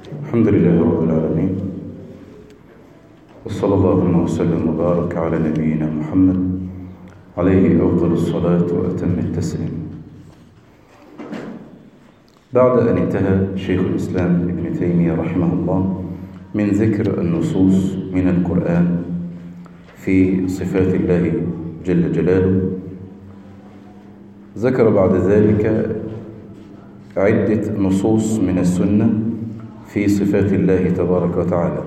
الحمد لله رب العالمين وصلى الله وسلم وبارك على نبينا محمد عليه أفضل الصلاة وأتم التسليم بعد أن انتهى شيخ الإسلام ابن تيمية رحمه الله من ذكر النصوص من القرآن في صفات الله جل جلاله ذكر بعد ذلك عدة نصوص من السنة في صفات الله تبارك وتعالى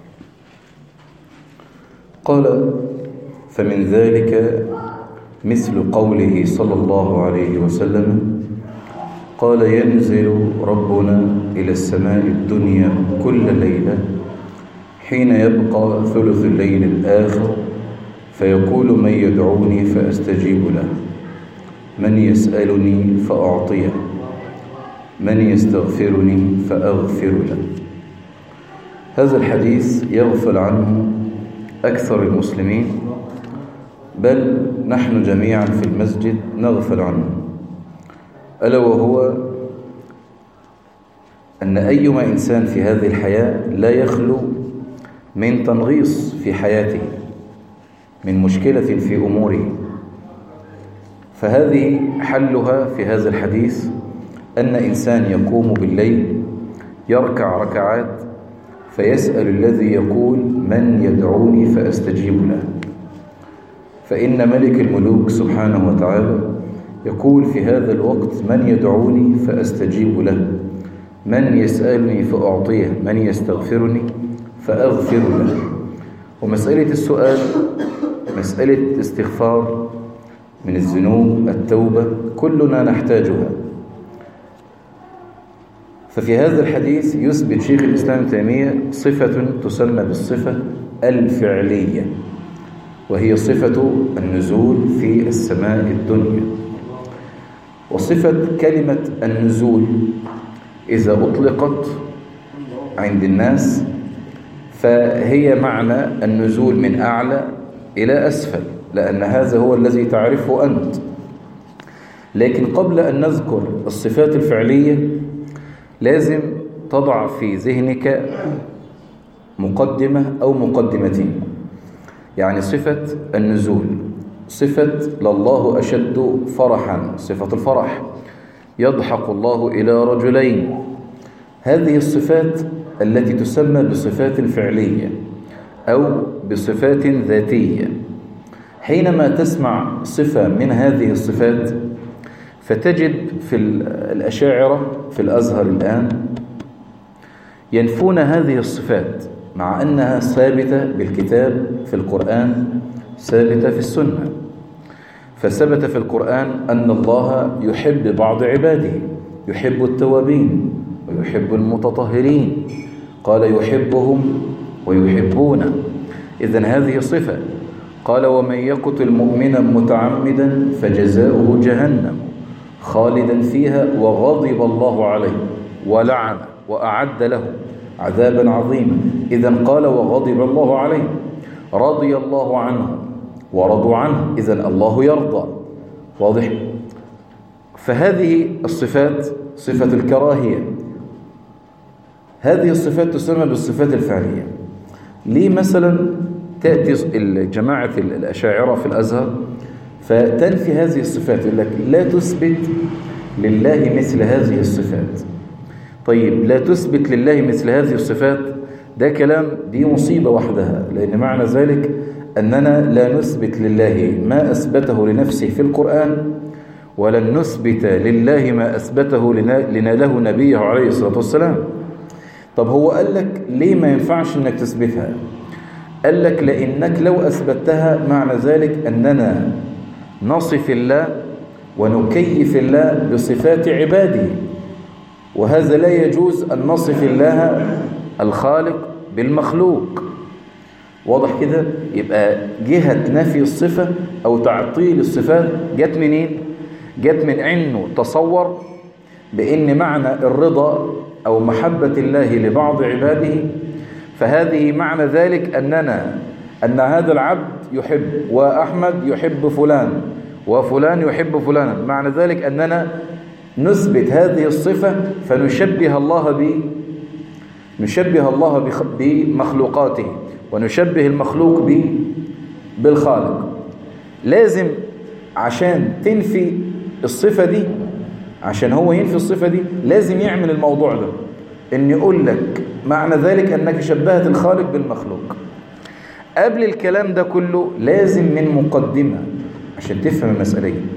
قال فمن ذلك مثل قوله صلى الله عليه وسلم قال ينزل ربنا إلى السماء الدنيا كل ليلة حين يبقى ثلث الليل الآخر فيقول من يدعوني فأستجيب له من يسألني فأعطيه من يستغفرني فأغفر له هذا الحديث يغفل عنه أكثر المسلمين بل نحن جميعا في المسجد نغفل عنه ألا وهو أن أيما إنسان في هذه الحياة لا يخلو من تنغيص في حياته من مشكلة في أموره فهذه حلها في هذا الحديث أن إنسان يقوم بالليل يركع ركعات فيسأل الذي يقول من يدعوني فأستجيب له فإن ملك الملوك سبحانه وتعالى يقول في هذا الوقت من يدعوني فأستجيب له من يسألني فأعطيه من يستغفرني فأغفر له ومسألة السؤال مسألة استغفار من الذنوب التوبة كلنا نحتاجها ففي هذا الحديث يثبت شيخ الإسلام تيمية صفة تسمى بالصفة الفعلية وهي صفة النزول في السماء الدنيا وصفة كلمة النزول إذا أطلقت عند الناس فهي معنى النزول من أعلى إلى أسفل لأن هذا هو الذي تعرفه أنت لكن قبل أن نذكر الصفات الفعلية لازم تضع في ذهنك مقدمة أو مقدمتين يعني صفة النزول صفة لله أشد فرحا صفة الفرح يضحك الله إلى رجلين هذه الصفات التي تسمى بصفات فعلية أو بصفات ذاتية حينما تسمع صفة من هذه الصفات فتجد في الأشاعرة في الأزهر الآن ينفون هذه الصفات مع أنها ثابتة بالكتاب في القرآن ثابتة في السنة فثبت في القرآن أن الله يحب بعض عباده يحب التوابين ويحب المتطهرين قال يحبهم ويحبون إذن هذه صفة قال ومن يقتل مؤمنا متعمدا فجزاؤه جهنم خالدا فيها وغضب الله عليه ولعن وأعد له عذابا عظيما إذا قال وغضب الله عليه رضي الله عنه ورضوا عنه إذا الله يرضى واضح فهذه الصفات صفة الكراهية هذه الصفات تسمى بالصفات الفعلية ليه مثلا تأتي جماعة الأشاعرة في الأزهر فتنفي هذه الصفات يقول لك لا تثبت لله مثل هذه الصفات طيب لا تثبت لله مثل هذه الصفات ده كلام دي مصيبة وحدها لأن معنى ذلك أننا لا نثبت لله ما أثبته لنفسه في القرآن ولن نثبت لله ما أثبته لنا له نبيه عليه الصلاة والسلام طب هو قال لك ليه ما ينفعش أنك تثبتها قال لك لأنك لو أثبتها معنى ذلك أننا نصف الله ونكيف الله بصفات عباده وهذا لا يجوز أن نصف الله الخالق بالمخلوق واضح كده يبقى جهة نفي الصفة أو تعطيل الصفات جت منين جت من أنه تصور بأن معنى الرضا أو محبة الله لبعض عباده فهذه معنى ذلك أننا أن هذا العبد يحب وأحمد يحب فلان وفلان يحب فلانا معنى ذلك أننا نثبت هذه الصفة فنشبه الله ب نشبه الله بمخلوقاته ونشبه المخلوق بالخالق لازم عشان تنفي الصفة دي عشان هو ينفي الصفة دي لازم يعمل الموضوع ده ان يقول لك معنى ذلك انك شبهت الخالق بالمخلوق قبل الكلام ده كله لازم من مقدمة عشان تفهم المسألة دي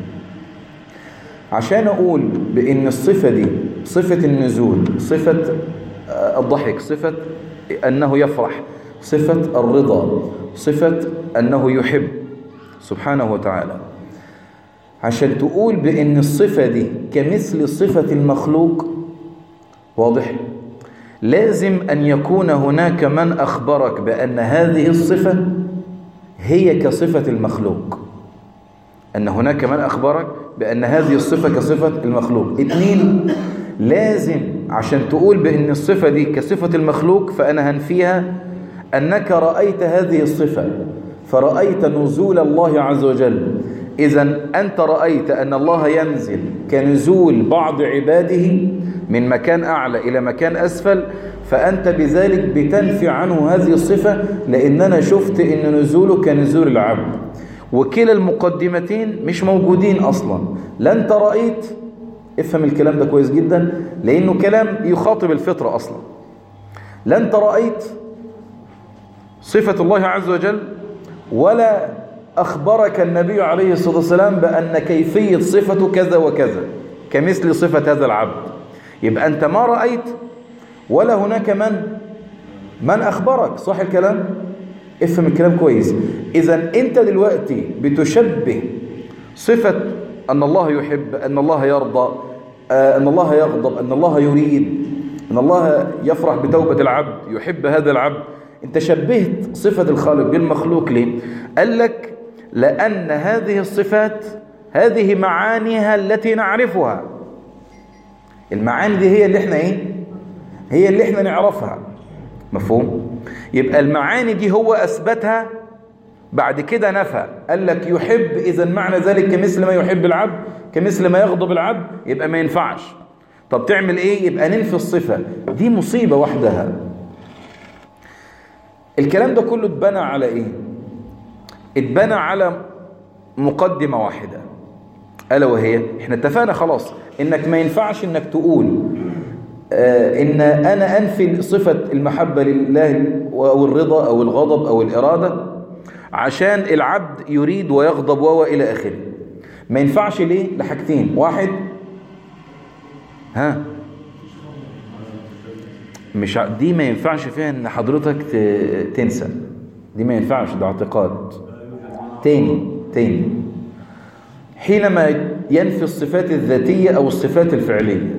عشان أقول بأن الصفة دي صفة النزول صفة الضحك صفة أنه يفرح صفة الرضا صفة أنه يحب سبحانه وتعالى عشان تقول بأن الصفة دي كمثل صفة المخلوق واضح لازم أن يكون هناك من أخبرك بأن هذه الصفة هي كصفة المخلوق أن هناك من أخبرك بأن هذه الصفة كصفة المخلوق اثنين لازم عشان تقول بأن الصفة دي كصفة المخلوق فأنا هنفيها أنك رأيت هذه الصفة فرأيت نزول الله عز وجل إذا أنت رأيت أن الله ينزل كنزول بعض عباده من مكان أعلى إلى مكان أسفل فأنت بذلك بتنفي عنه هذه الصفة لأن أنا شفت أن نزوله كنزول العبد وكلا المقدمتين مش موجودين أصلا لا أنت رأيت افهم الكلام ده كويس جدا لأنه كلام يخاطب الفطرة أصلا لا أنت رأيت صفة الله عز وجل ولا أخبرك النبي عليه الصلاة والسلام بأن كيفية صفته كذا وكذا كمثل صفة هذا العبد يبقى أنت ما رأيت ولا هناك من من أخبرك صح الكلام افهم الكلام كويس إذا أنت دلوقتي بتشبه صفة أن الله يحب أن الله يرضى أن الله يغضب أن الله يريد أن الله يفرح بتوبة العبد يحب هذا العبد أنت شبهت صفة الخالق بالمخلوق ليه قال لك لأن هذه الصفات هذه معانيها التي نعرفها المعاني دي هي اللي احنا ايه هي اللي احنا نعرفها مفهوم يبقى المعاني دي هو أثبتها بعد كده نفى قال لك يحب إذا معنى ذلك كمثل ما يحب العبد كمثل ما يغضب العبد يبقى ما ينفعش طب تعمل ايه يبقى ننفي الصفة دي مصيبة وحدها الكلام ده كله اتبنى على ايه اتبنى على مقدمة واحدة ألا وهي احنا اتفقنا خلاص انك ما ينفعش انك تقول آه ان انا انفي صفة المحبة لله او الرضا او الغضب او الارادة عشان العبد يريد ويغضب وهو الى اخره ما ينفعش ليه لحاجتين واحد ها مش دي ما ينفعش فيها ان حضرتك تنسى دي ما ينفعش ده اعتقاد تاني تاني حينما ينفي الصفات الذاتية او الصفات الفعلية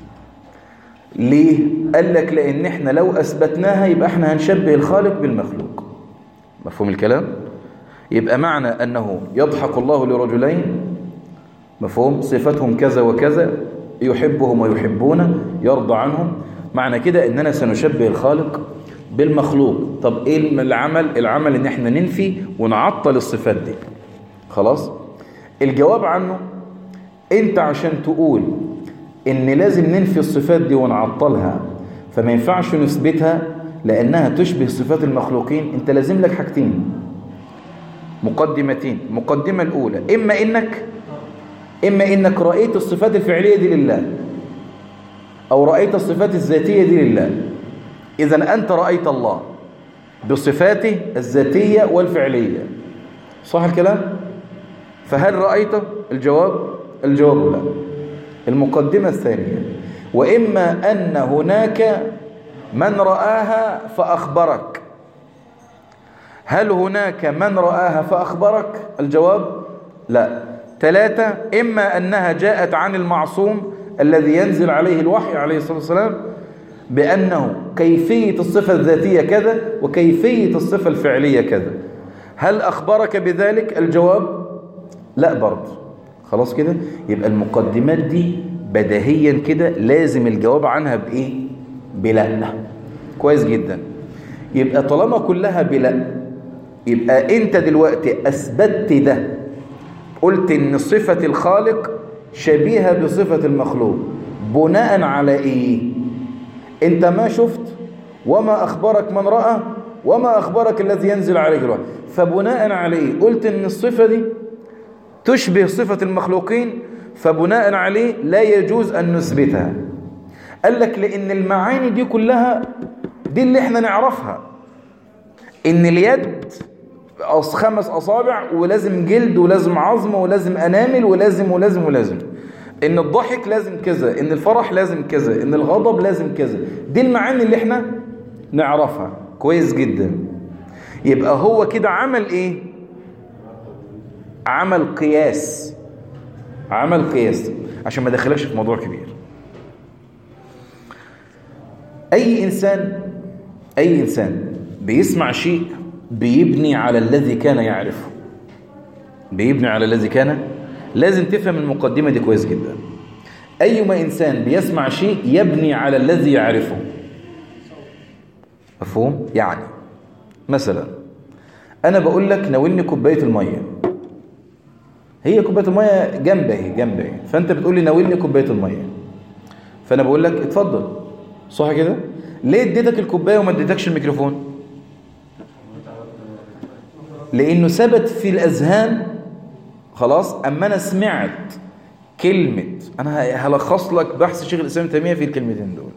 ليه قال لك لان احنا لو اثبتناها يبقى احنا هنشبه الخالق بالمخلوق مفهوم الكلام يبقى معنى انه يضحك الله لرجلين مفهوم صفتهم كذا وكذا يحبهم ويحبونه يرضى عنهم معنى كده اننا سنشبه الخالق بالمخلوق طب ايه العمل العمل ان احنا ننفي ونعطل الصفات دي خلاص الجواب عنه انت عشان تقول ان لازم ننفي الصفات دي ونعطلها فما ينفعش نثبتها لانها تشبه صفات المخلوقين انت لازم لك حاجتين مقدمتين المقدمه الاولى اما انك اما انك رايت الصفات الفعليه دي لله أو رأيت الصفات الذاتية دي لله إذا أنت رأيت الله بصفاته الذاتية والفعلية صح الكلام؟ فهل رأيته؟ الجواب الجواب لا المقدمة الثانية وإما أن هناك من رآها فأخبرك هل هناك من رآها فأخبرك؟ الجواب لا ثلاثة إما أنها جاءت عن المعصوم الذي ينزل عليه الوحي عليه الصلاة والسلام بأنه كيفية الصفة الذاتية كذا وكيفية الصفة الفعلية كذا هل أخبرك بذلك الجواب لا برضه خلاص كده يبقى المقدمات دي بديهيا كده لازم الجواب عنها بإيه بلا كويس جدا يبقى طالما كلها بلا يبقى انت دلوقتي اثبتت ده قلت ان صفة الخالق شبيهة بصفة المخلوق بناء على ايه انت ما شفت وما أخبرك من رأى وما أخبرك الذي ينزل عليك الوحي فبناء عليه قلت أن الصفة دي تشبه صفة المخلوقين فبناء عليه لا يجوز أن نثبتها قال لك لأن المعاني دي كلها دي اللي احنا نعرفها ان اليد خمس أصابع ولازم جلد ولازم عظم ولازم أنامل ولازم ولازم ولازم ان الضحك لازم كذا ان الفرح لازم كذا ان الغضب لازم كذا دي المعاني اللي احنا نعرفها كويس جدا يبقى هو كده عمل ايه عمل قياس عمل قياس عشان ما دخلكش في موضوع كبير اي انسان اي انسان بيسمع شيء بيبني على الذي كان يعرفه بيبني على الذي كان لازم تفهم المقدمة دي كويس جدا أيما إنسان بيسمع شيء يبني على الذي يعرفه مفهوم؟ يعني مثلا أنا بقول لك ناولني كوباية المية هي كوباية المية جنبي اهي جنبي اهي فأنت بتقول لي ناولني كوباية المية فأنا بقول لك اتفضل صح كده؟ ليه اديتك الكوباية وما اديتكش الميكروفون؟ لأنه ثبت في الأذهان خلاص أما أنا سمعت كلمة أنا هلخص لك بحث شيخ الإسلام تيمية في الكلمتين دول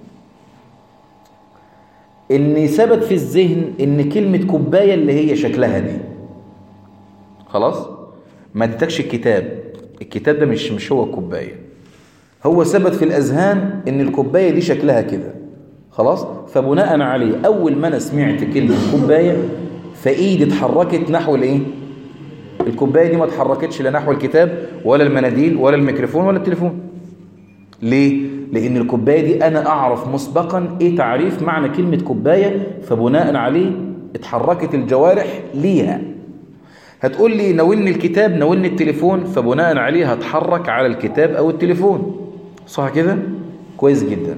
إن ثبت في الذهن إن كلمة كوباية اللي هي شكلها دي خلاص ما اديتكش الكتاب الكتاب ده مش مش هو الكوباية هو ثبت في الأذهان إن الكوباية دي شكلها كده خلاص فبناء عليه أول ما أنا سمعت كلمة كوباية فإيدي اتحركت نحو الإيه الكوباية دي ما اتحركتش لا نحو الكتاب ولا المناديل ولا الميكروفون ولا التليفون ليه؟ لأن الكوباية دي أنا أعرف مسبقا إيه تعريف معنى كلمة كوباية فبناء عليه اتحركت الجوارح ليها هتقول لي ناولني الكتاب ناولني التليفون فبناء عليه هتحرك على الكتاب أو التليفون صح كده؟ كويس جدا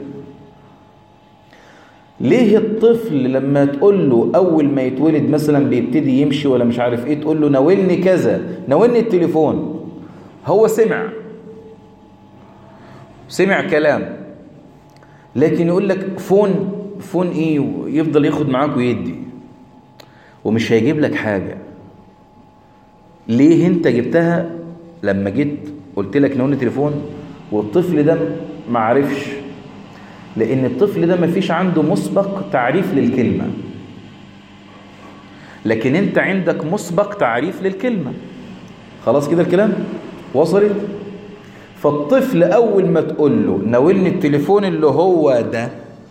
ليه الطفل لما تقول له أول ما يتولد مثلا بيبتدي يمشي ولا مش عارف إيه تقول له ناولني كذا ناولني التليفون هو سمع سمع كلام لكن يقول لك فون فون إيه ويفضل ياخد معاك ويدي ومش هيجيب لك حاجة ليه انت جبتها لما جيت قلت لك ناولني تليفون والطفل ده ما عرفش لأن الطفل ده ما فيش عنده مسبق تعريف للكلمة لكن انت عندك مسبق تعريف للكلمة خلاص كده الكلام وصلت فالطفل أول ما تقول له ناولني التليفون اللي هو ده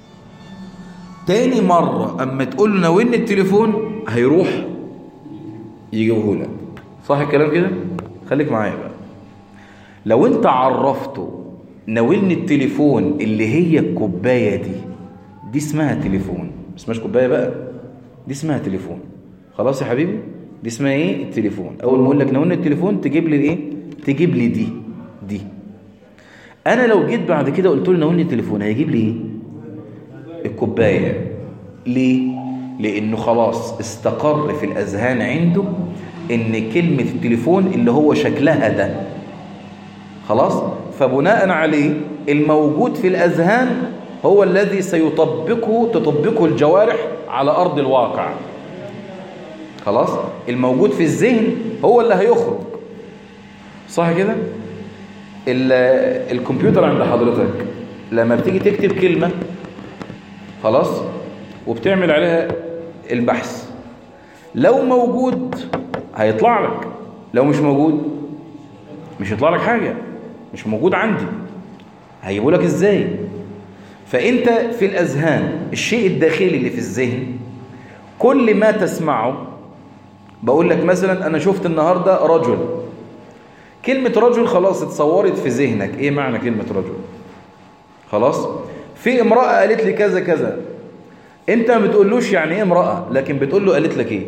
تاني مرة أما تقول له ناولني التليفون هيروح يجيبه لك صح الكلام كده خليك معايا بقى لو انت عرفته ناولني التليفون اللي هي الكوباية دي دي اسمها تليفون اسمهاش كوباية بقى دي اسمها تليفون خلاص يا حبيبي دي اسمها ايه التليفون اول ما اقول لك ناولني التليفون تجيب لي ايه تجيب لي دي دي انا لو جيت بعد كده قلت له ناولني التليفون هيجيب لي ايه الكوباية ليه لانه خلاص استقر في الاذهان عنده ان كلمة التليفون اللي هو شكلها ده خلاص فبناء عليه الموجود في الأذهان هو الذي سيطبقه تطبقه الجوارح على أرض الواقع خلاص الموجود في الذهن هو اللي هيخرج صح كده الكمبيوتر عند حضرتك لما بتيجي تكتب كلمة خلاص وبتعمل عليها البحث لو موجود هيطلع لك لو مش موجود مش هيطلع لك حاجة مش موجود عندي هيجيبوا لك ازاي فانت في الاذهان الشيء الداخلي اللي في الذهن كل ما تسمعه بقول لك مثلا انا شفت النهاردة رجل كلمة رجل خلاص اتصورت في ذهنك ايه معنى كلمة رجل خلاص في امرأة قالت لي كذا كذا انت ما بتقولوش يعني ايه امرأة لكن بتقول له قالت لك ايه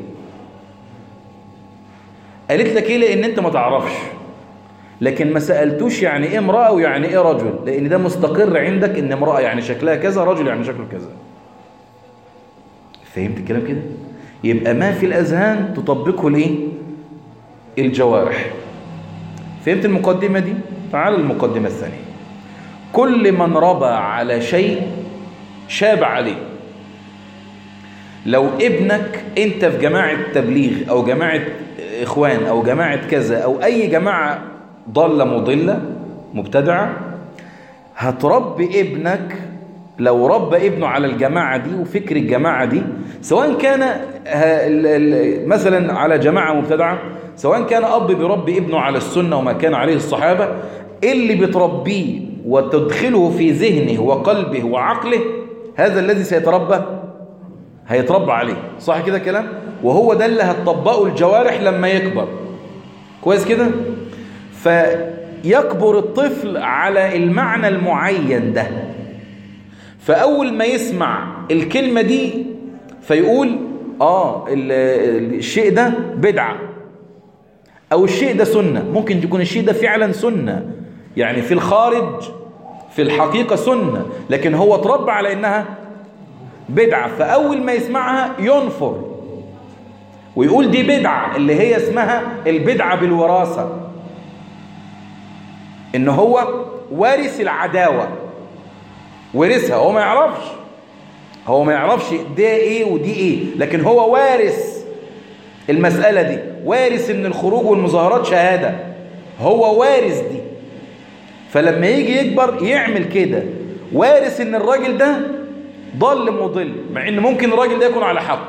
قالت لك ايه لان انت ما تعرفش لكن ما سألتوش يعني ايه امرأة ويعني ايه رجل لان ده مستقر عندك ان امرأة يعني شكلها كذا رجل يعني شكله كذا فهمت الكلام كده يبقى ما في الاذهان تطبقه الايه الجوارح فهمت المقدمة دي تعال المقدمة الثانية كل من ربى على شيء شاب عليه لو ابنك انت في جماعة تبليغ او جماعة اخوان او جماعة كذا او اي جماعة ضالة مضلة مبتدعة هتربي ابنك لو ربى ابنه على الجماعة دي وفكر الجماعة دي سواء كان مثلا على جماعة مبتدعة سواء كان أب بيربي ابنه على السنة وما كان عليه الصحابة اللي بتربيه وتدخله في ذهنه وقلبه وعقله هذا الذي سيتربى هيتربى عليه صح كده كلام وهو ده اللي هتطبقه الجوارح لما يكبر كويس كده فيكبر الطفل على المعنى المعين ده فأول ما يسمع الكلمة دي فيقول آه الشيء ده بدعة أو الشيء ده سنة ممكن تكون الشيء ده فعلا سنة يعني في الخارج في الحقيقة سنة لكن هو اتربى على إنها بدعة فأول ما يسمعها ينفر ويقول دي بدعة اللي هي اسمها البدعة بالوراثة إن هو وارث العداوة ورثها هو ما يعرفش هو ما يعرفش ده ايه ودي ايه لكن هو وارث المسألة دي وارث ان الخروج والمظاهرات شهادة هو وارث دي فلما يجي يكبر يعمل كده وارث ان الراجل ده ضل مضل مع ان ممكن الراجل ده يكون على حق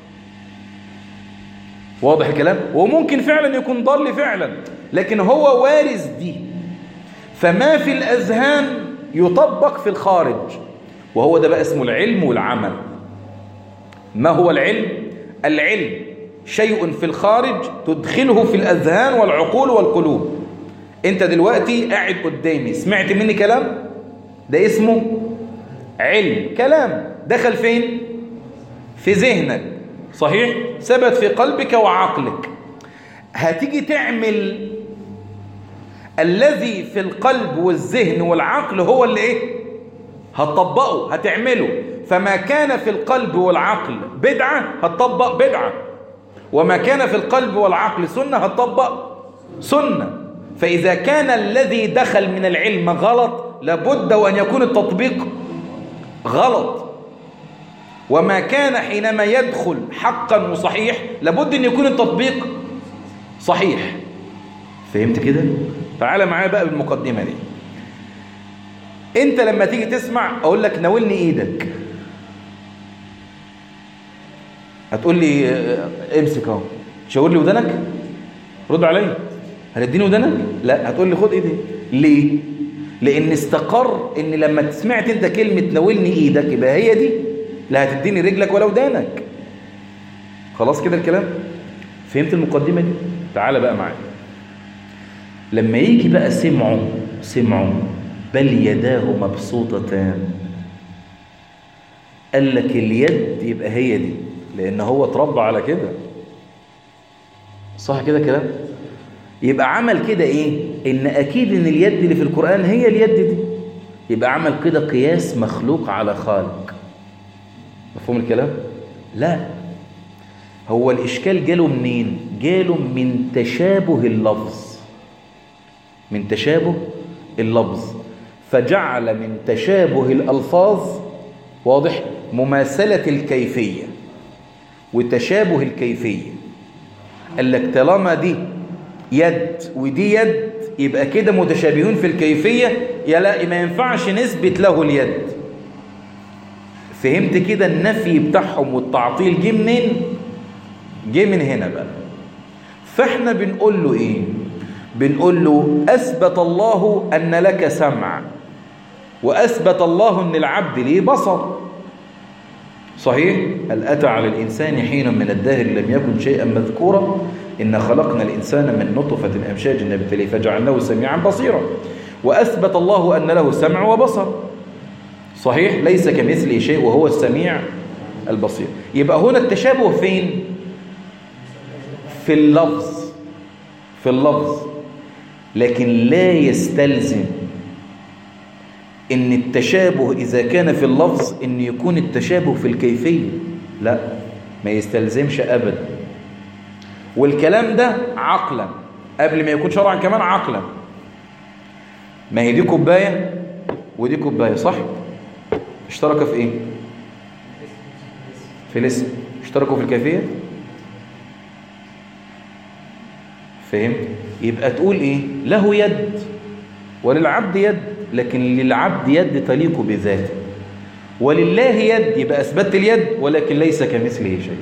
واضح الكلام وممكن فعلا يكون ضل فعلا لكن هو وارث دي فما في الأذهان يطبق في الخارج وهو ده بقى اسمه العلم والعمل ما هو العلم؟ العلم شيء في الخارج تدخله في الأذهان والعقول والقلوب انت دلوقتي قاعد قدامي سمعت مني كلام ده اسمه علم كلام دخل فين في ذهنك صحيح ثبت في قلبك وعقلك هتيجي تعمل الذي في القلب والذهن والعقل هو اللي ايه هتطبقه هتعمله فما كان في القلب والعقل بدعة هتطبق بدعة وما كان في القلب والعقل سنة هتطبق سنة فإذا كان الذي دخل من العلم غلط لابد وأن يكون التطبيق غلط وما كان حينما يدخل حقا وصحيح لابد أن يكون التطبيق صحيح فهمت كده؟ تعال معايا بقى بالمقدمة دي انت لما تيجي تسمع اقول لك ناولني ايدك هتقول لي امسك اهو تشاور لي ودنك رد عليا هتديني ودنك لا هتقول لي خد ايدي ليه لان استقر ان لما سمعت انت كلمه ناولني ايدك يبقى هي دي لا هتديني رجلك ولا ودانك خلاص كده الكلام فهمت المقدمه دي تعال بقى معايا لما يجي بقى سمعوا سمعوا بل يداه مبسوطتان قال لك اليد يبقى هي دي لان هو اتربى على كده صح كده كلام يبقى عمل كده ايه ان اكيد ان اليد اللي في القرآن هي اليد دي يبقى عمل كده قياس مخلوق على خالق مفهوم الكلام لا هو الاشكال جاله منين جاله من تشابه اللفظ من تشابه اللفظ فجعل من تشابه الألفاظ واضح مماثلة الكيفية وتشابه الكيفية قال لك طالما دي يد ودي يد يبقى كده متشابهون في الكيفية يا لا ما ينفعش نثبت له اليد فهمت كده النفي بتاعهم والتعطيل جه منين جه من هنا بقى فاحنا بنقول له ايه بنقول له اثبت الله ان لك سمع واثبت الله ان العبد ليه بصر صحيح هل اتى على الانسان حين من الدهر لم يكن شيئا مذكورا إن خلقنا الإنسان من نطفة أمشاج نبتليه فجعلناه سميعا بصيرا وأثبت الله أن له سمع وبصر صحيح ليس كمثله شيء وهو السميع البصير يبقى هنا التشابه فين في اللفظ في اللفظ لكن لا يستلزم ان التشابه اذا كان في اللفظ ان يكون التشابه في الكيفية لا ما يستلزمش ابدا والكلام ده عقلا قبل ما يكون شرعا كمان عقلا ما هي دي كوباية ودي كوباية صح اشترك في ايه في الاسم اشتركوا في الكيفية فهمت يبقى تقول ايه له يد وللعبد يد لكن للعبد يد تليق بذاته ولله يد يبقى اثبتت اليد ولكن ليس كمثله شيء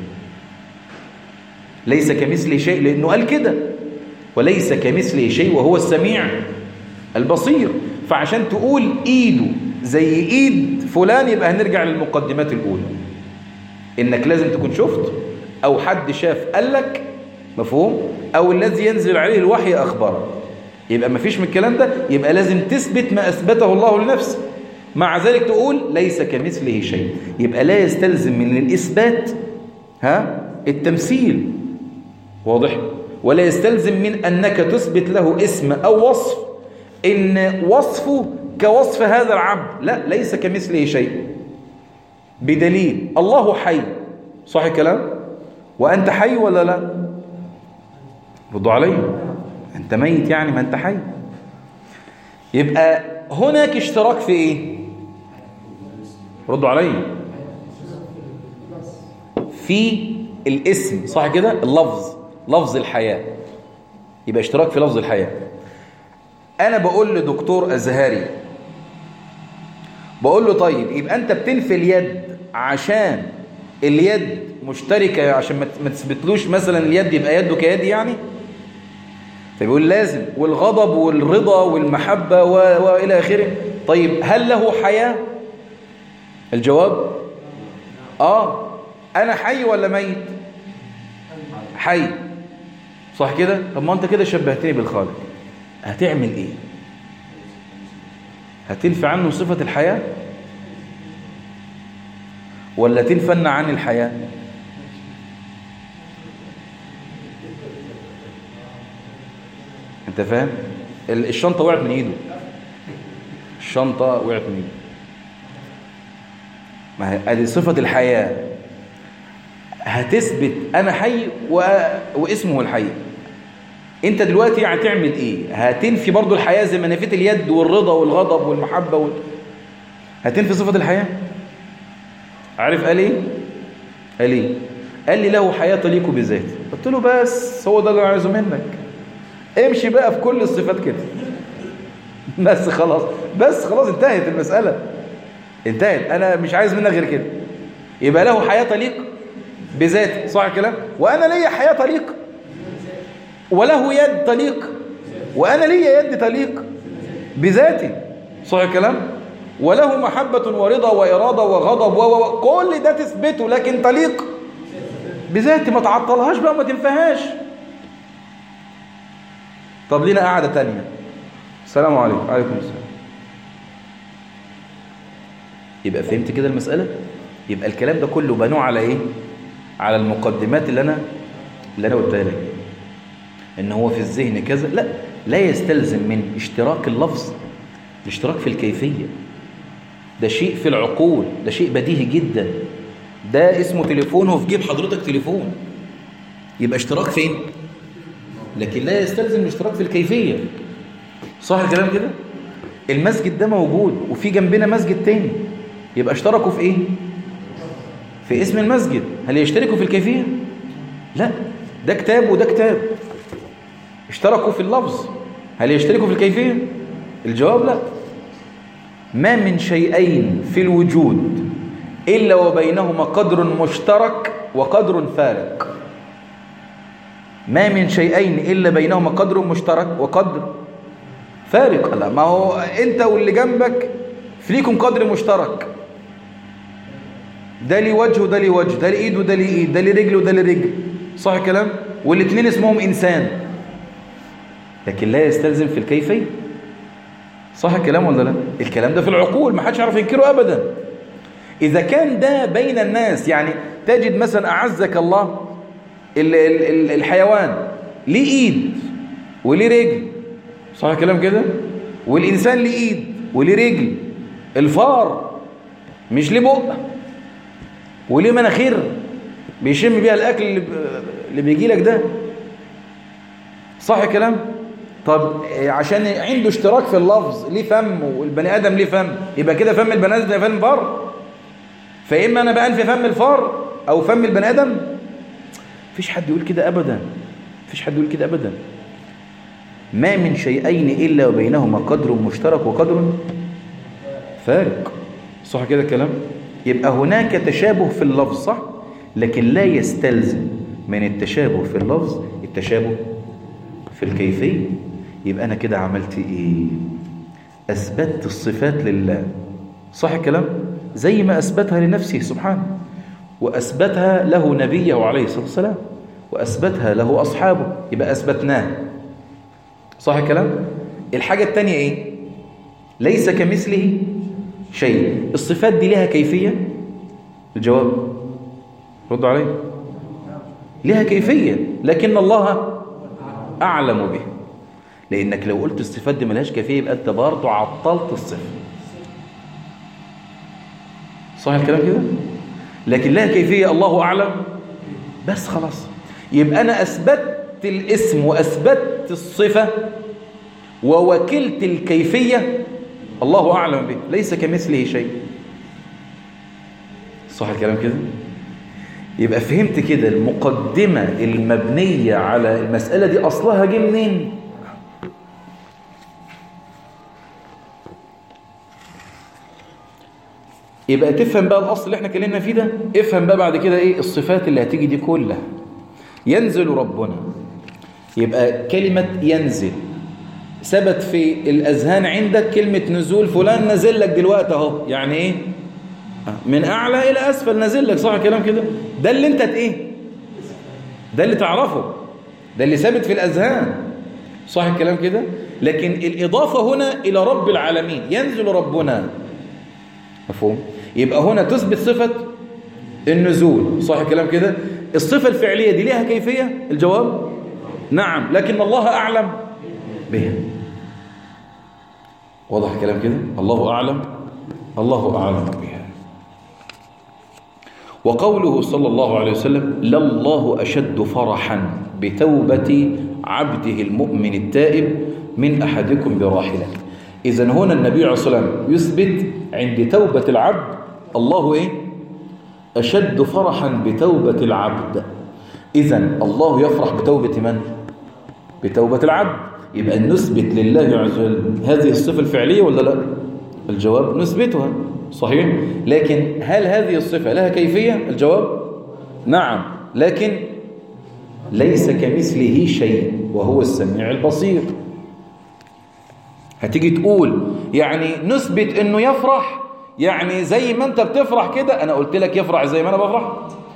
ليس كمثله شيء لانه قال كده وليس كمثله شيء وهو السميع البصير فعشان تقول ايده زي ايد فلان يبقى هنرجع للمقدمات الاولى انك لازم تكون شفت او حد شاف قال لك مفهوم او الذي ينزل عليه الوحي اخبره يبقى ما فيش من الكلام ده يبقى لازم تثبت ما اثبته الله لنفسه مع ذلك تقول ليس كمثله شيء يبقى لا يستلزم من الاثبات ها التمثيل واضح ولا يستلزم من انك تثبت له اسم او وصف ان وصفه كوصف هذا العبد لا ليس كمثله شيء بدليل الله حي صح الكلام وأنت حي ولا لا ردوا علي أنت ميت يعني ما أنت حي يبقى هناك اشتراك في إيه ردوا علي في الاسم صح كده اللفظ لفظ الحياة يبقى اشتراك في لفظ الحياة أنا بقول لدكتور أزهري بقول له طيب يبقى أنت بتنفي اليد عشان اليد مشتركة عشان ما تثبتلوش مثلا اليد يبقى يده كيد يعني فبيقول لازم والغضب والرضا والمحبة وإلى آخره طيب هل له حياة الجواب آه أنا حي ولا ميت حي صح كده طب ما أنت كده شبهتني بالخالق هتعمل إيه هتنفي عنه صفة الحياة ولا تنفن عن الحياة انت فاهم الشنطة وقعت من ايده الشنطة وقعت من ايده ما هي ادي صفة الحياة هتثبت انا حي و... واسمه الحي انت دلوقتي هتعمل ايه هتنفي برضو الحياة زي ما نفيت اليد والرضا والغضب والمحبة وال... هتنفي صفة الحياة عارف قال ايه قال ايه قال لي له حياة تليق بذاته قلت له بس هو ده اللي عايزه منك امشي بقى في كل الصفات كده بس خلاص بس خلاص انتهت المسألة انتهت انا مش عايز منك غير كده يبقى له حياة تليق بذاته صح الكلام وانا ليا حياة تليق وله يد تليق وانا ليا يد تليق بذاتي صح الكلام وله محبة ورضا وإرادة وغضب و كل ده تثبته لكن تليق بذاتي ما تعطلهاش بقى ما تنفهاش طب لينا قاعدة تانية السلام عليكم عليكم السلام يبقى فهمت كده المسألة يبقى الكلام ده كله بنوع على ايه على المقدمات اللي انا اللي انا قلتها لك ان هو في الذهن كذا لا لا يستلزم من اشتراك اللفظ الاشتراك في الكيفية ده شيء في العقول ده شيء بديهي جدا ده اسمه تليفون وفي جيب حضرتك تليفون يبقى اشتراك فين لكن لا يستلزم الاشتراك في الكيفية صح الكلام كده المسجد ده موجود وفي جنبنا مسجد تاني يبقى اشتركوا في ايه في اسم المسجد هل يشتركوا في الكيفية لا ده كتاب وده كتاب اشتركوا في اللفظ هل يشتركوا في الكيفية الجواب لا ما من شيئين في الوجود إلا وبينهما قدر مشترك وقدر فارق ما من شيئين إلا بينهما قدر مشترك وقدر فارق لا ما هو أنت واللي جنبك فيكم قدر مشترك ده لي وجه وده لي وجه ده لي ايد وده لي ايد ده لي رجل وده لي رجل صح الكلام والاثنين اسمهم انسان لكن لا يستلزم في الكيفيه صح الكلام ولا لا الكلام ده في العقول ما حدش يعرف ينكره ابدا اذا كان ده بين الناس يعني تجد مثلا اعزك الله ال ال ال الحيوان ليه ايد وليه رجل صح الكلام كده والانسان ليه ايد وليه رجل الفار مش ليه بق وليه مناخير بيشم بيها الاكل اللي, اللي بيجي لك ده صح الكلام طب عشان عنده اشتراك في اللفظ ليه فم والبني ادم ليه فم يبقى كده فم البني ادم فم فار فاما انا بقى انفي فم الفار أو فم البني آدم فيش حد يقول كده أبدا فيش حد يقول كده أبدا ما من شيئين إلا وبينهما قدر مشترك وقدر فارق صح كده الكلام يبقى هناك تشابه في اللفظ صح لكن لا يستلزم من التشابه في اللفظ التشابه في الكيفية يبقى أنا كده عملت إيه أثبتت الصفات لله صح الكلام زي ما أثبتها لنفسه سبحانه وأثبتها له نبيه عليه الصلاة والسلام وأثبتها له أصحابه يبقى أثبتناه صح الكلام الحاجة الثانية إيه ليس كمثله شيء الصفات دي لها كيفية الجواب ردوا علي لها كيفية لكن الله أعلم به لأنك لو قلت الصفات دي ملهاش كيفية يبقى أنت برضه عطلت الصفة صح الكلام كده لكن لها كيفية الله أعلم بس خلاص يبقى أنا أثبت الاسم وأثبت الصفة ووكلت الكيفية الله أعلم به ليس كمثله شيء صح الكلام كده يبقى فهمت كده المقدمة المبنية على المسألة دي أصلها جه منين يبقى تفهم بقى الأصل اللي احنا كلمنا فيه ده افهم بقى بعد كده ايه الصفات اللي هتيجي دي كلها ينزل ربنا يبقى كلمة ينزل ثبت في الأذهان عندك كلمة نزول فلان نزل لك دلوقتي اهو يعني ايه من أعلى إلى أسفل نزل لك صح الكلام كده ده اللي انت ايه ده اللي تعرفه ده اللي ثابت في الأذهان صح الكلام كده لكن الإضافة هنا إلى رب العالمين ينزل ربنا مفهوم يبقى هنا تثبت صفة النزول صح الكلام كده الصفة الفعلية دي ليها كيفية الجواب نعم لكن الله أعلم بها واضح الكلام كده الله أعلم الله أعلم بها وقوله صلى الله عليه وسلم لله أشد فرحا بتوبة عبده المؤمن التائب من أحدكم براحلة إذا هنا النبي عليه الصلاة والسلام يثبت عند توبة العبد الله إيه؟ أشد فرحا بتوبة العبد إذا الله يفرح بتوبة من؟ بتوبة العبد يبقى نثبت لله عز وجل هذه الصفة الفعلية ولا لا؟ الجواب نثبتها صحيح؟ لكن هل هذه الصفة لها كيفية؟ الجواب نعم لكن ليس كمثله شيء وهو السميع البصير هتيجي تقول يعني نثبت انه يفرح يعني زي ما انت بتفرح كده انا قلت لك يفرح زي ما انا بفرح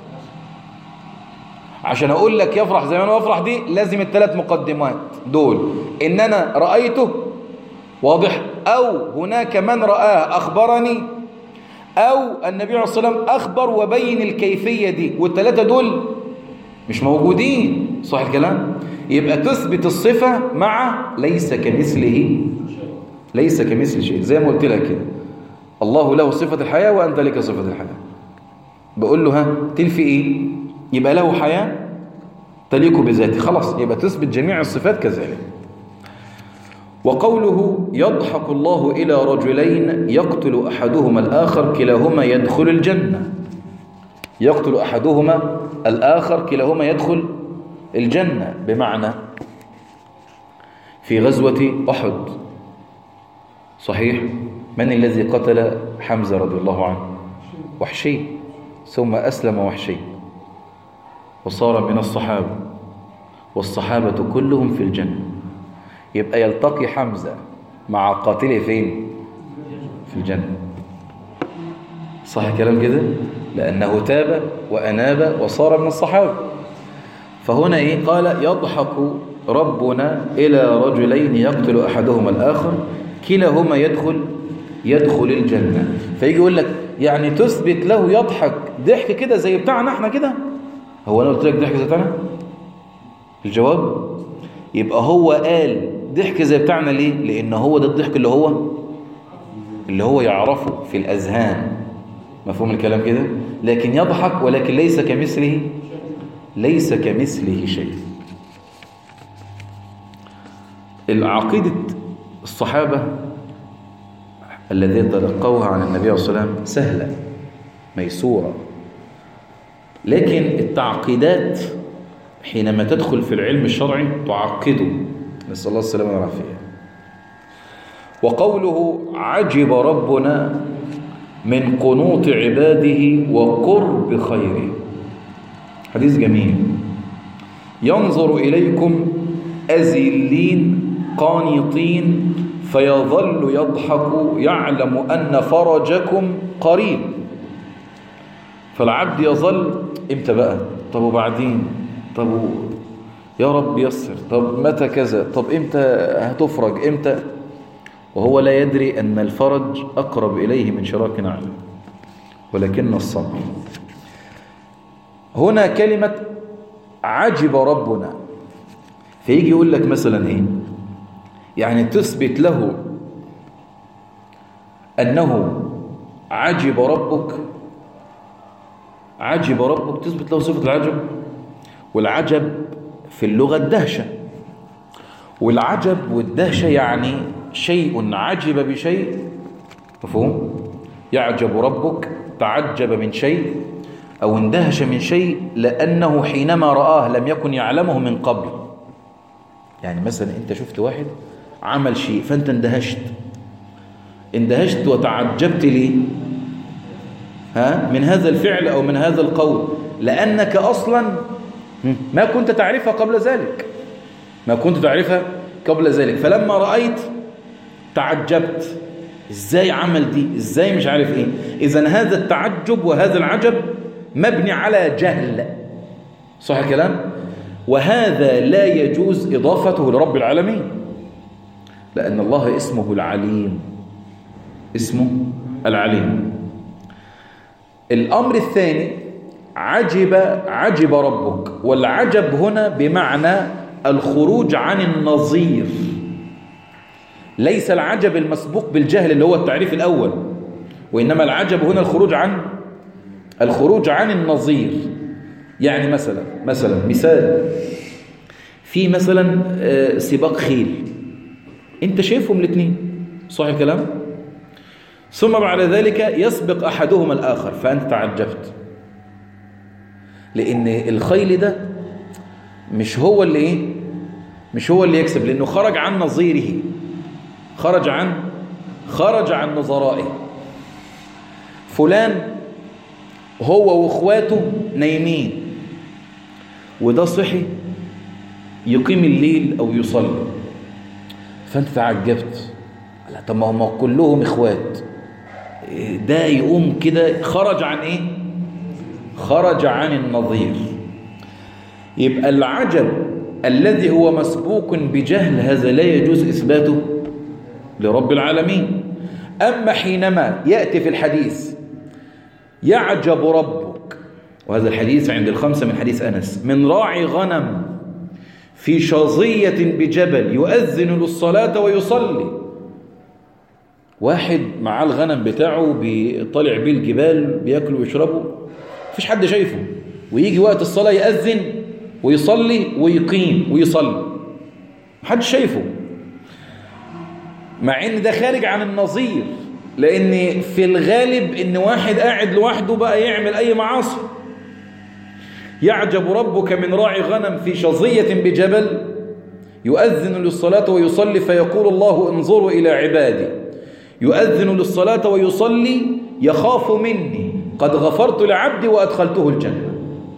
عشان اقول لك يفرح زي ما انا بفرح دي لازم الثلاث مقدمات دول ان انا رأيته واضح او هناك من رآه اخبرني او النبي عليه الصلاة والسلام اخبر وبين الكيفية دي والثلاثة دول مش موجودين صح الكلام يبقى تثبت الصفة مع ليس كمثله ليس كمثل شيء زي ما قلت لك كده الله له صفة الحياة وأنت لك صفة الحياة بقول له ها تلفي إيه يبقى له حياة تليق بذاته خلاص يبقى تثبت جميع الصفات كذلك وقوله يضحك الله إلى رجلين يقتل أحدهما الآخر كلاهما يدخل الجنة يقتل أحدهما الآخر كلاهما يدخل الجنة بمعنى في غزوة أحد صحيح من الذي قتل حمزة رضي الله عنه وحشي ثم أسلم وحشي وصار من الصحابة والصحابة كلهم في الجنة يبقى يلتقي حمزة مع قاتله فين في الجنة صح الكلام كده لأنه تاب وأناب وصار من الصحابة فهنا إيه قال يضحك ربنا إلى رجلين يقتل أحدهما الآخر كلاهما يدخل يدخل الجنة فيجي يقول لك يعني تثبت له يضحك ضحك كده زي بتاعنا احنا كده هو أنا قلت لك ضحك زي بتاعنا الجواب يبقى هو قال ضحك زي بتاعنا ليه لأن هو ده الضحك اللي هو اللي هو يعرفه في الأذهان مفهوم الكلام كده لكن يضحك ولكن ليس كمثله ليس كمثله شيء العقيدة الصحابة الذين تلقوها عن النبي صلى الله عليه وسلم سهلة ميسورة لكن التعقيدات حينما تدخل في العلم الشرعي تعقده نسأل الله السلامة والعافية وقوله عجب ربنا من قنوط عباده وقرب خيره حديث جميل ينظر إليكم أزلين قانطين فيظل يضحك يعلم أن فرجكم قريب فالعبد يظل امتى بقى طب وبعدين طب يا رب يسر طب متى كذا طب امتى هتفرج امتى وهو لا يدري أن الفرج أقرب إليه من شراك نعلم ولكن الصبر هنا كلمة عجب ربنا فيجي يقول لك مثلا ايه يعني تثبت له أنه عجب ربك عجب ربك تثبت له صفة العجب والعجب في اللغة الدهشة والعجب والدهشة يعني شيء عجب بشيء مفهوم يعجب ربك تعجب من شيء أو اندهش من شيء لأنه حينما رآه لم يكن يعلمه من قبل يعني مثلا أنت شفت واحد عمل شيء فأنت اندهشت اندهشت وتعجبت ليه ها من هذا الفعل أو من هذا القول لأنك أصلا ما كنت تعرفها قبل ذلك ما كنت تعرفها قبل ذلك فلما رأيت تعجبت ازاي عمل دي ازاي مش عارف ايه اذا هذا التعجب وهذا العجب مبني على جهل صح الكلام وهذا لا يجوز اضافته لرب العالمين لان الله اسمه العليم اسمه العليم الامر الثاني عجب عجب ربك والعجب هنا بمعنى الخروج عن النظير ليس العجب المسبوق بالجهل اللي هو التعريف الأول وإنما العجب هنا الخروج عن الخروج عن النظير يعني مثلا مثلا مثال في مثلا سباق خيل انت شايفهم الاثنين صح الكلام ثم بعد ذلك يسبق أحدهما الآخر فأنت تعجبت لأن الخيل ده مش هو اللي ايه مش هو اللي يكسب لأنه خرج عن نظيره خرج عن خرج عن نظرائه فلان هو واخواته نايمين وده صحي يقيم الليل او يصلي فانت تعجبت لا طب ما هم كلهم اخوات ده يقوم كده خرج عن ايه خرج عن النظير يبقى العجب الذي هو مسبوق بجهل هذا لا يجوز اثباته لرب العالمين أما حينما يأتي في الحديث يعجب ربك وهذا الحديث عند الخمسة من حديث أنس من راعي غنم في شظية بجبل يؤذن للصلاة ويصلي واحد معاه الغنم بتاعه بيطلع بيه الجبال بياكلوا ويشربوا مفيش حد شايفه ويجي وقت الصلاة يأذن ويصلي ويقيم ويصلي محدش شايفه مع ان ده خارج عن النظير لان في الغالب ان واحد قاعد لوحده بقى يعمل اي معاصي يعجب ربك من راعي غنم في شظية بجبل يؤذن للصلاة ويصلي فيقول الله انظروا إلى عبادي يؤذن للصلاة ويصلي يخاف مني قد غفرت لعبدي وأدخلته الجنة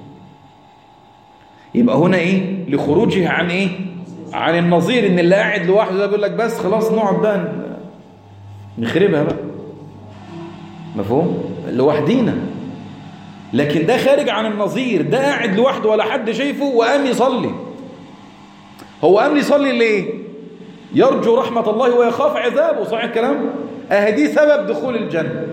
يبقى هنا إيه لخروجه عن إيه عن النظير ان اللي قاعد لوحده ده بيقول لك بس خلاص نقعد بقى نخربها بقى مفهوم لوحدينا لكن ده خارج عن النظير ده قاعد لوحده ولا حد شايفه وقام يصلي هو قام يصلي ليه يرجو رحمة الله ويخاف عذابه صحيح الكلام اهدي سبب دخول الجنة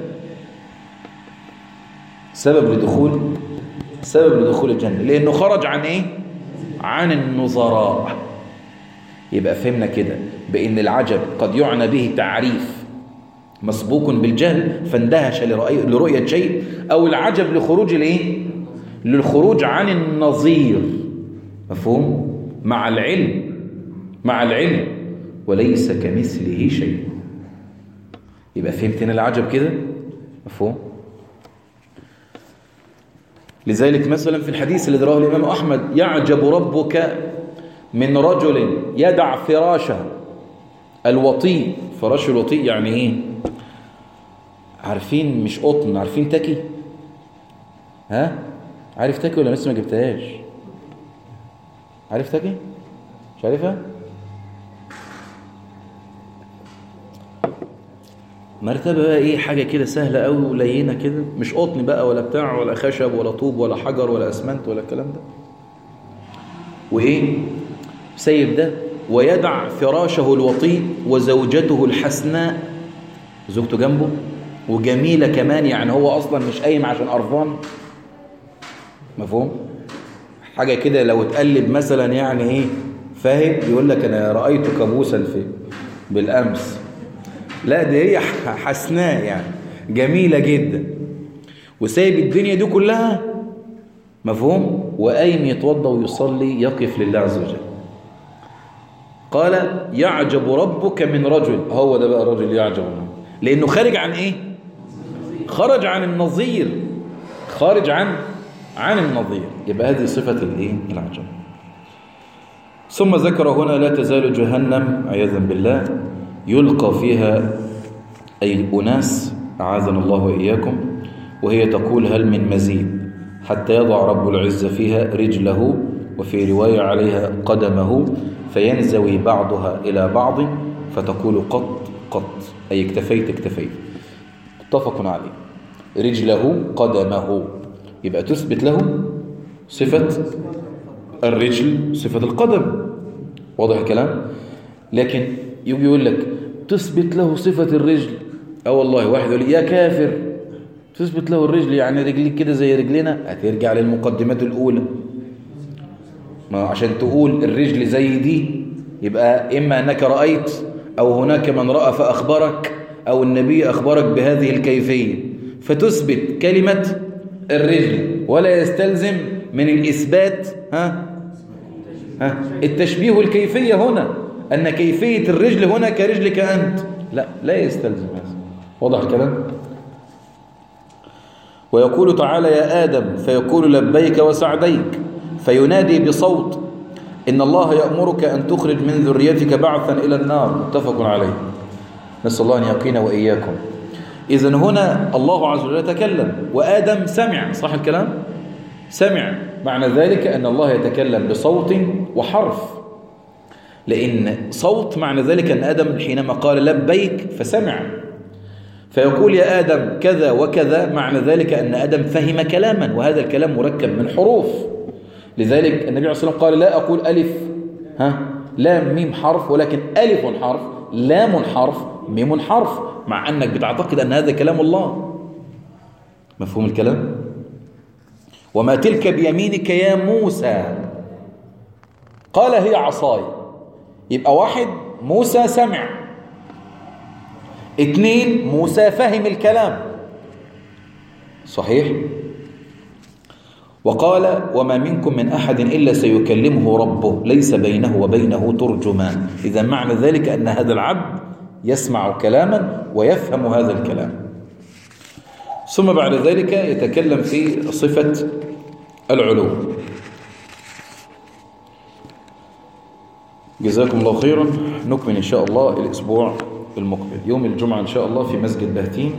سبب لدخول سبب لدخول الجنة لانه خرج عن ايه عن النظراء يبقى فهمنا كده بأن العجب قد يعنى به تعريف مسبوق بالجهل فاندهش لرؤية شيء أو العجب لخروج الايه للخروج عن النظير مفهوم مع العلم مع العلم وليس كمثله شيء يبقى فهمتنا العجب كده مفهوم لذلك مثلا في الحديث الذي رواه الإمام أحمد يعجب ربك من رجل يدع فراشه الوطيء فراش الوطيء يعني ايه عارفين مش قطن عارفين تكي ها عارف تكي ولا لسه ما جبتهاش عارف تكي مش عارفها مرتبة بقى ايه حاجة كده سهلة قوي ولينة كده مش قطن بقى ولا بتاع ولا خشب ولا طوب ولا حجر ولا اسمنت ولا الكلام ده وايه سيب ده ويدع فراشه الوطيء وزوجته الحسناء زوجته جنبه وجميلة كمان يعني هو أصلا مش قايم عشان قرفان مفهوم حاجة كده لو تقلب مثلا يعني ايه فاهم يقول لك أنا رأيت كابوسا في بالأمس لا دي هي حسناء يعني جميلة جدا وسايب الدنيا دي كلها مفهوم وقايم يتوضى ويصلي يقف لله عز وجل قال يعجب ربك من رجل هو ده بقى الرجل يعجب منه لأنه خارج عن إيه خرج عن النظير خارج عن عن النظير يبقى هذه صفة الإيه العجب ثم ذكر هنا لا تزال جهنم عياذا بالله يلقى فيها أي أناس أعاذنا الله وإياكم وهي تقول هل من مزيد حتى يضع رب العزة فيها رجله وفي رواية عليها قدمه فينزوي بعضها إلى بعض فتقول قط قط أي اكتفيت اكتفيت متفق عليه رجله قدمه يبقى تثبت له صفة الرجل صفة القدم واضح الكلام لكن يجي يقول لك تثبت له صفة الرجل اه والله واحد يقول يا كافر تثبت له الرجل يعني رجليك كده زي رجلنا هترجع للمقدمات الأولى ما عشان تقول الرجل زي دي يبقى إما أنك رأيت أو هناك من رأى فأخبرك أو النبي أخبرك بهذه الكيفية فتثبت كلمة الرجل ولا يستلزم من الإثبات ها ها التشبيه والكيفية هنا أن كيفية الرجل هنا كرجلك أنت لا لا يستلزم هذا واضح الكلام ويقول تعالى يا آدم فيقول لبيك وسعديك فينادي بصوت إن الله يأمرك أن تخرج من ذريتك بعثا إلى النار متفق عليه نسأل الله أن يقينا وإياكم إذن هنا الله عز وجل تكلم وآدم سمع صح الكلام سمع معنى ذلك أن الله يتكلم بصوت وحرف لأن صوت معنى ذلك أن آدم حينما قال لبيك فسمع فيقول يا آدم كذا وكذا معنى ذلك أن آدم فهم كلاما وهذا الكلام مركب من حروف لذلك النبي عليه الصلاة والسلام قال لا أقول ألف ها لام ميم حرف ولكن ألف حرف لام حرف ميم حرف مع أنك بتعتقد أن هذا كلام الله مفهوم الكلام وما تلك بيمينك يا موسى قال هي عصاي يبقى واحد موسى سمع اتنين موسى فهم الكلام صحيح وقال وما منكم من أحد إلا سيكلمه ربه ليس بينه وبينه ترجمان إذا معنى ذلك أن هذا العبد يسمع كلاما ويفهم هذا الكلام ثم بعد ذلك يتكلم في صفة العلو جزاكم الله خيرا نكمل إن شاء الله الأسبوع المقبل يوم الجمعة إن شاء الله في مسجد بهتين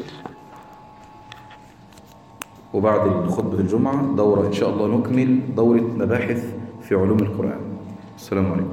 وبعد خطبة الجمعة دورة إن شاء الله نكمل دورة مباحث في علوم القرآن السلام عليكم